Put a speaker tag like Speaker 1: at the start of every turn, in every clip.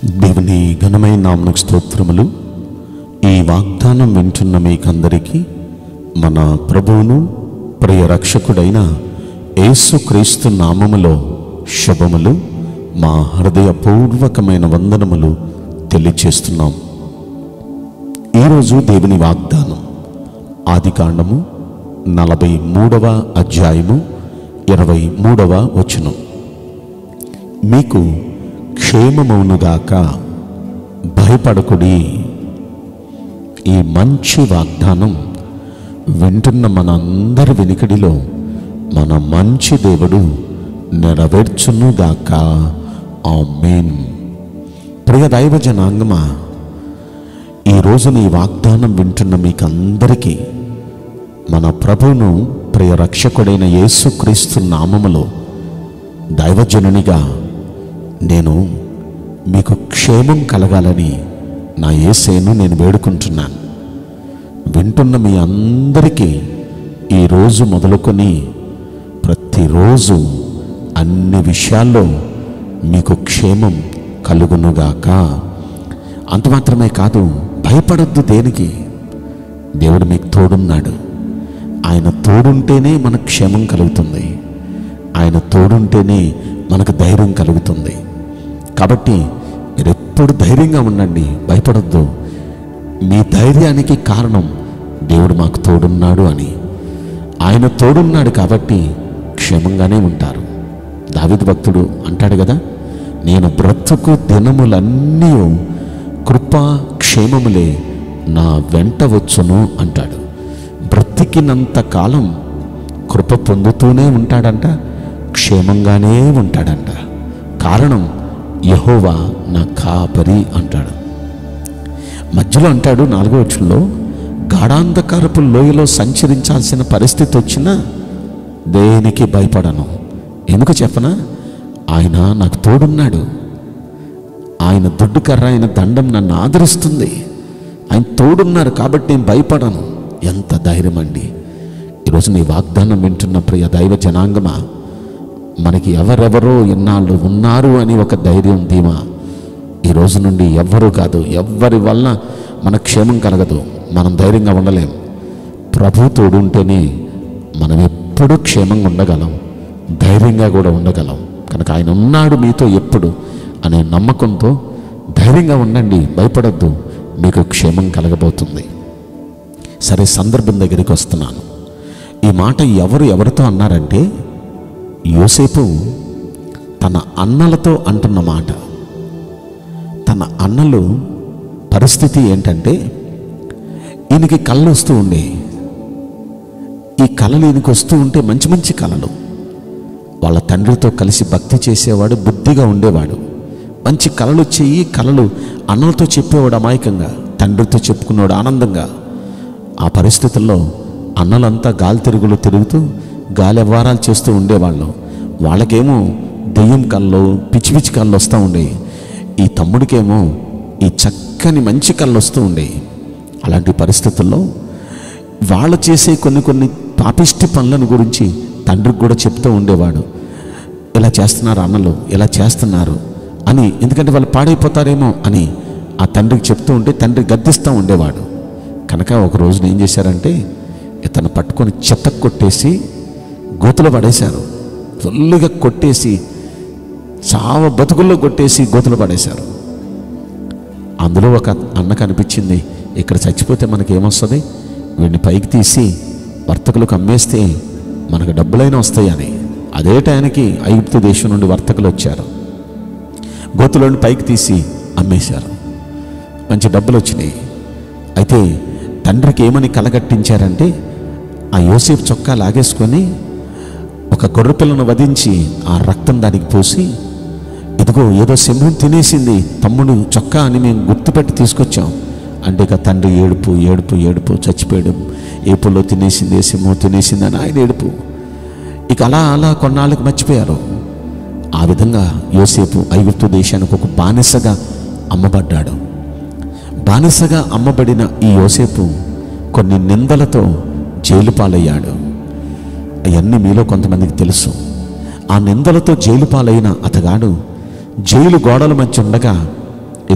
Speaker 1: దేవుని ఘనమైన నామకు స్తోత్రములు ఈ వాగ్దానం వింటున్న మీకందరికీ మన ప్రభువును ప్రియ రక్షకుడైన యేసుక్రీస్తు నామములో శుభములు మా హృదయపూర్వకమైన వందనములు తెలియచేస్తున్నాం ఈరోజు దేవుని వాగ్దానం ఆదికాండము నలభై మూడవ అధ్యాయము ఇరవై మూడవ వచనం మీకు క్షేమమౌనుగాక భయపడకుడి ఈ మంచి వాగ్దానం వింటున్న మనందరి వెనుకడిలో మన మంచి దేవుడు నెరవేర్చునుగాక ఆ మెయిన్ ప్రియ దైవ జనాంగమా ఈ రోజున ఈ వాగ్దానం వింటున్న మీకందరికీ మన ప్రభువును ప్రియ రక్షకుడైన యేసుక్రీస్తు నామములో దైవజనునిగా నేను మీకు క్షేమం కలగాలని నా ఏసేను నేను వేడుకుంటున్నాను వింటున్న మీ అందరికీ ఈరోజు మొదలుకొని ప్రతిరోజు అన్ని విషయాల్లో మీకు క్షేమం కలుగునుగాక అంత మాత్రమే కాదు భయపడొద్దు దేనికి దేవుడు మీకు తోడున్నాడు ఆయన తోడుంటేనే మనకు క్షేమం కలుగుతుంది ఆయన తోడుంటేనే మనకు ధైర్యం కలుగుతుంది కాబట్టి మీరు ఎప్పుడు ధైర్యంగా ఉండండి భయపడొద్దు మీ ధైర్యానికి కారణం దేవుడు మాకు తోడున్నాడు అని ఆయన తోడున్నాడు కాబట్టి క్షేమంగానే ఉంటారు దావిదు భక్తుడు అంటాడు కదా నేను బ్రతుకు దినములన్నీ కృపా క్షేమములే నా వెంట వచ్చును అంటాడు బ్రతికినంత కాలం కృప పొందుతూనే ఉంటాడంట క్షేమంగానే ఉంటాడంట కారణం యహోవా నా కాపరి అంటాడు మధ్యలో అంటాడు నాలుగో వచ్చంలో గాఢాంధకారపు లోయలో సంచరించాల్సిన పరిస్థితి వచ్చినా దేనికి భయపడను ఎందుకు చెప్పనా ఆయన నాకు తోడున్నాడు ఆయన దుడ్డు కర్ర ఆయన దండం నన్ను ఆదరిస్తుంది ఆయన తోడున్నారు కాబట్టి నేను భయపడను ఎంత ధైర్యం అండి ఈరోజు నీ వాగ్దానం వింటున్న ప్రియ దైవ జనాంగమా మనకి ఎవరెవరో ఎన్నాళ్ళు ఉన్నారు అని ఒక ధైర్యం ధీమా ఈ రోజు నుండి ఎవ్వరూ కాదు ఎవ్వరి వల్ల మన క్షేమం కలగదు మనం ధైర్యంగా ఉండలేం ప్రభు తోడుంటేనే మనం ఎప్పుడూ క్షేమంగా ఉండగలం ధైర్యంగా కూడా ఉండగలం కనుక ఆయన ఉన్నాడు మీతో ఎప్పుడు అనే నమ్మకంతో ధైర్యంగా ఉండండి భయపడద్దు మీకు క్షేమం కలగబోతుంది సరే సందర్భం దగ్గరికి వస్తున్నాను ఈ మాట ఎవరు ఎవరితో అన్నారంటే యోసేపు తన అన్నలతో అంటున్న మాట తన అన్నలు పరిస్థితి ఏంటంటే ఈయనకి కళ్ళు వస్తూ ఉండే ఈ కళలు ఈయనకి వస్తూ ఉంటే మంచి మంచి కళలు వాళ్ళ తండ్రితో కలిసి భక్తి చేసేవాడు బుద్ధిగా ఉండేవాడు మంచి కళలు చెయ్యి కళలు అన్నలతో చెప్పేవాడు అమాయకంగా తండ్రితో చెప్పుకున్నాడు ఆనందంగా ఆ పరిస్థితుల్లో అన్నలంతా గాలి తిరుగులు తిరుగుతూ గాలి వ్యవహారాలు చేస్తూ ఉండేవాళ్ళు వాళ్ళకేమో దెయ్యం కళ్ళు పిచ్చి పిచ్చి కళ్ళు వస్తూ ఉండేవి ఈ తమ్ముడికేమో ఈ చక్కని మంచి కళ్ళు వస్తూ ఉండేవి అలాంటి పరిస్థితుల్లో వాళ్ళు చేసే కొన్ని కొన్ని పాపిష్టి పనులను గురించి తండ్రికి కూడా చెప్తూ ఉండేవాడు ఇలా చేస్తున్నారు అన్నలు ఇలా చేస్తున్నారు అని ఎందుకంటే వాళ్ళు పాడైపోతారేమో అని ఆ తండ్రికి చెప్తూ ఉంటే తండ్రి గద్దిస్తూ ఉండేవాడు కనుక ఒక రోజున ఏం చేశారంటే ఇతను పట్టుకొని చెత్త కొట్టేసి గోతులో పడేశారు ఫుల్లుగా కొట్టేసి చావ బతుకుల్లో కొట్టేసి గోతులో పడేశారు అందులో ఒక అన్న కనిపించింది ఇక్కడ చచ్చిపోతే మనకి ఏమొస్తుంది వీడిని పైకి తీసి వర్తకులకు అమ్మేస్తే మనకు డబ్బులైనా వస్తాయని అదే టైంకి ఐగుప్తు దేశం నుండి వర్తకులు వచ్చారు గోతులోని పైకి తీసి అమ్మేశారు మంచి డబ్బులు వచ్చినాయి అయితే తండ్రికి ఏమని కలగట్టించారంటే ఆ యోసేపు చొక్కా లాగేసుకొని ఒక గొర్రెపిల్లను వధించి ఆ రక్తం దానికి పోసి ఇదిగో ఏదో సింహం తినేసింది తమ్ముడు చొక్కా అని మేము గుర్తుపెట్టి తీసుకొచ్చాం అంటే ఇక తండ్రి ఏడుపు ఏడుపు ఏడుపు చచ్చిపోయాడు ఏపుల్లో తినేసింది ఏ సింహం తినేసింది అని ఆయన ఏడుపు ఇక అలా అలా కొన్నాళ్ళకి మర్చిపోయారు ఆ విధంగా యోసేపు ఐగుప్తు దేశానికి ఒక బానిసగా అమ్మబడ్డాడు బానిసగా అమ్మబడిన ఈ యోసేపు కొన్ని నిందలతో జైలు పాలయ్యాడు అవన్నీ మీలో కొంతమందికి తెలుసు ఆ నిందలతో జైలు పాలైన అతగాడు జైలు గోడల మధ్య ఉండగా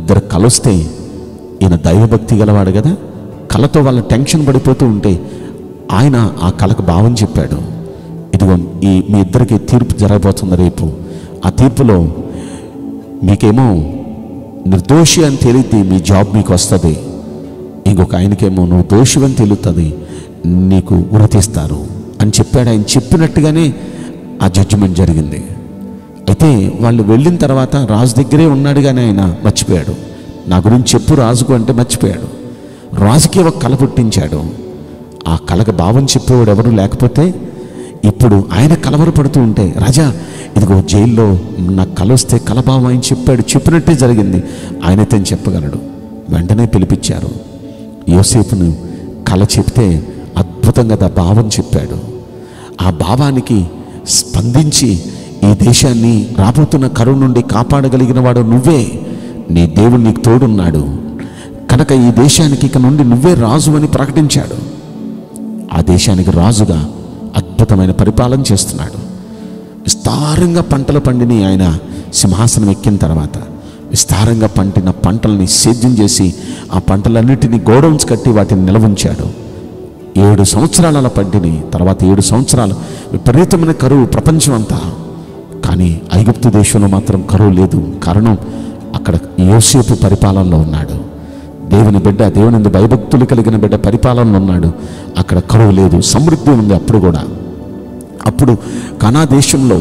Speaker 1: ఇద్దరు కలుస్తే ఈయన దైవభక్తి గలవాడు కదా కళతో వాళ్ళ టెన్షన్ పడిపోతూ ఉంటే ఆయన ఆ కళకు భావం చెప్పాడు ఇదిగో ఈ మీ ఇద్దరికి తీర్పు జరగబోతుంది రేపు ఆ తీర్పులో మీకేమో నిర్దోషి అని తెలియద్ది మీ జాబ్ మీకు వస్తుంది ఇంకొక ఆయనకేమో నువ్వు దోషివని తెలుస్తుంది నీకు ఉరి తీస్తారు అని చెప్పాడు ఆయన చెప్పినట్టుగానే ఆ జడ్జిమెంట్ జరిగింది అయితే వాళ్ళు వెళ్ళిన తర్వాత రాజు దగ్గరే ఉన్నాడు కానీ ఆయన మర్చిపోయాడు నా గురించి చెప్పు రాజుకు అంటే మర్చిపోయాడు రాజుకి ఒక కళ పుట్టించాడు ఆ కళకు భావం చెప్పేవాడు ఎవరు లేకపోతే ఇప్పుడు ఆయన కలవరపడుతూ ఉంటే రాజా ఇదిగో జైల్లో నాకు కల వస్తే కలభావం ఆయన చెప్పాడు చెప్పినట్టే జరిగింది ఆయనతో చెప్పగలడు వెంటనే పిలిపించారు యోసేపును కళ చెప్తే అద్భుతంగా దా భావం చెప్పాడు ఆ భావానికి స్పందించి ఈ దేశాన్ని రాబోతున్న కరువు నుండి కాపాడగలిగిన వాడు నువ్వే నీ దేవుడు నీకు తోడున్నాడు కనుక ఈ దేశానికి ఇక నుండి నువ్వే రాజు అని ప్రకటించాడు ఆ దేశానికి రాజుగా అద్భుతమైన పరిపాలన చేస్తున్నాడు విస్తారంగా పంటలు పండిని ఆయన సింహాసనం ఎక్కిన తర్వాత విస్తారంగా పండిన పంటల్ని సేద్యం చేసి ఆ పంటలన్నిటినీ గోడౌన్స్ కట్టి వాటిని నిలవుంచాడు ఏడు సంవత్సరాలు అలా పండిని తర్వాత ఏడు సంవత్సరాలు విపరీతమైన కరువు ప్రపంచం అంతా కానీ ఐగుప్తు దేశంలో మాత్రం కరువు లేదు కారణం అక్కడ యోసేపు పరిపాలనలో ఉన్నాడు దేవుని బిడ్డ దేవుని భయభక్తులు కలిగిన బిడ్డ పరిపాలనలో ఉన్నాడు అక్కడ కరువు లేదు సమృద్ధి ఉంది అప్పుడు కూడా అప్పుడు కనా దేశంలో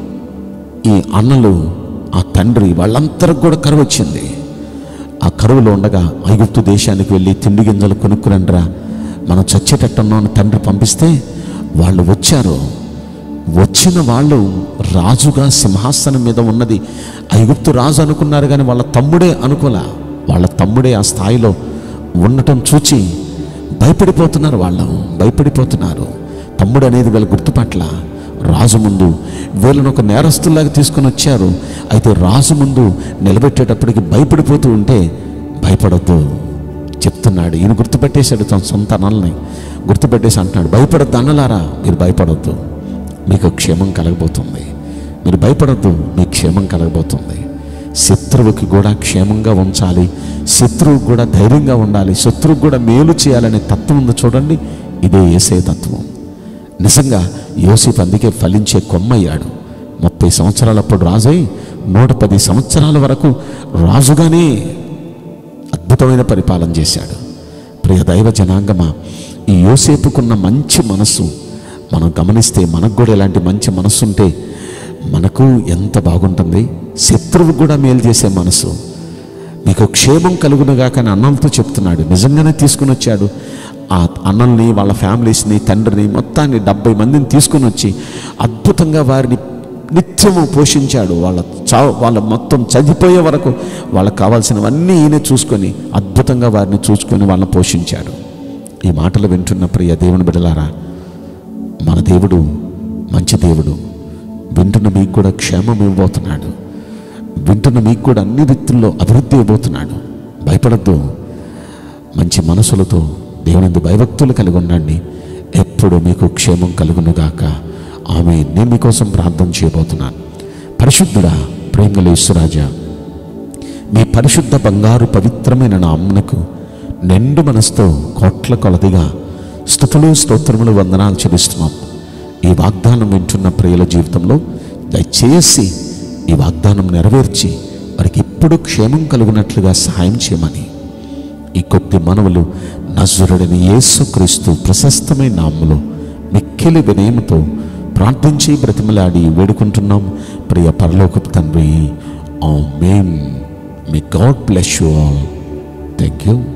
Speaker 1: ఈ అన్నలు ఆ తండ్రి వాళ్ళందరికి కూడా కరువు వచ్చింది ఆ కరువులో ఉండగా ఐగుప్తు దేశానికి వెళ్ళి తిండి గింజలు కొనుక్కురండ్రా మనం చచ్చేటట్టున్నాం అని తండ్రి పంపిస్తే వాళ్ళు వచ్చారు వచ్చిన వాళ్ళు రాజుగా సింహాసనం మీద ఉన్నది ఐగుప్తు రాజు అనుకున్నారు కానీ వాళ్ళ తమ్ముడే అనుకోలే వాళ్ళ తమ్ముడే ఆ స్థాయిలో ఉండటం చూచి భయపడిపోతున్నారు వాళ్ళు భయపడిపోతున్నారు తమ్ముడు అనేది వీళ్ళ గుర్తుపట్ల రాజు ముందు వీళ్ళని ఒక నేరస్తుల్లాగా తీసుకొని వచ్చారు అయితే రాజు ముందు నిలబెట్టేటప్పటికి భయపడిపోతూ ఉంటే భయపడద్దు చెప్తున్నాడు ఈయన గుర్తుపెట్టేశాడు తన సొంత అన్నల్ని గుర్తుపెట్టేసి అంటున్నాడు భయపడద్దు అన్నలారా మీరు భయపడొద్దు మీకు క్షేమం కలగబోతుంది మీరు భయపడద్దు మీకు క్షేమం కలగబోతుంది శత్రువుకి కూడా క్షేమంగా ఉంచాలి శత్రువుకు కూడా ధైర్యంగా ఉండాలి శత్రువుకు కూడా మేలు చేయాలనే తత్వం ఉంది చూడండి ఇదే ఏసే తత్వం నిజంగా యోసేపు అందుకే ఫలించే కొమ్మయ్యాడు ముప్పై సంవత్సరాలప్పుడు రాజై నూట పది సంవత్సరాల వరకు రాజుగానే అద్భుతమైన పరిపాలన చేశాడు ప్రియ దైవ జనాంగమా ఈ యోసేపుకున్న మంచి మనస్సు మనం గమనిస్తే మనకు కూడా ఇలాంటి మంచి మనస్సు ఉంటే మనకు ఎంత బాగుంటుంది శత్రువు కూడా మేలు చేసే మనసు మీకు క్షేమం కలుగునుగా కానీ అన్నంతో చెప్తున్నాడు నిజంగానే తీసుకుని వచ్చాడు ఆ అన్నల్ని వాళ్ళ ఫ్యామిలీస్ని తండ్రిని మొత్తాన్ని డెబ్బై మందిని తీసుకుని వచ్చి అద్భుతంగా వారిని నిత్యము పోషించాడు వాళ్ళ చావు వాళ్ళ మొత్తం చనిపోయే వరకు వాళ్ళకి కావాల్సినవన్నీ ఈయన చూసుకొని అద్భుతంగా వారిని చూసుకొని వాళ్ళని పోషించాడు ఈ మాటలు వింటున్న ప్రియ దేవుని బిడలారా మన దేవుడు మంచి దేవుడు వింటున్న మీకు కూడా క్షేమం ఇవ్వబోతున్నాడు వింటున్న మీకు కూడా అన్ని రీతుల్లో అభివృద్ధి ఇవ్వబోతున్నాడు భయపడద్దు మంచి మనసులతో దేవునందు భయభక్తులు కలిగి ఉండండి ఎప్పుడు మీకు క్షేమం కలుగునుగాక ఆమె నేను మీకోసం ప్రార్థన చేయబోతున్నాను పరిశుద్ధుడా ప్రేమలేశ్వరాజా మీ పరిశుద్ధ బంగారు పవిత్రమైన నామ్నకు నిండు మనసుతో కోట్ల కొలదిగా స్థుతులు స్తోత్రములు వందనాలు చెల్లిస్తున్నాం ఈ వాగ్దానం వింటున్న ప్రియుల జీవితంలో దయచేసి ఈ వాగ్దానం నెరవేర్చి వారికి ఎప్పుడు క్షేమం కలుగునట్లుగా సహాయం చేయమని ఈ కొద్ది మనవులు నజరుడని యేసుక్రీస్తు ప్రశస్తమైన నామములో మిక్కిలి వినయముతో ప్రార్థించి బ్రతిమలాడి వేడుకుంటున్నాం ప్రియ పరలోకపు తండ్రి ఆ మేన్ మీ God bless you all thank you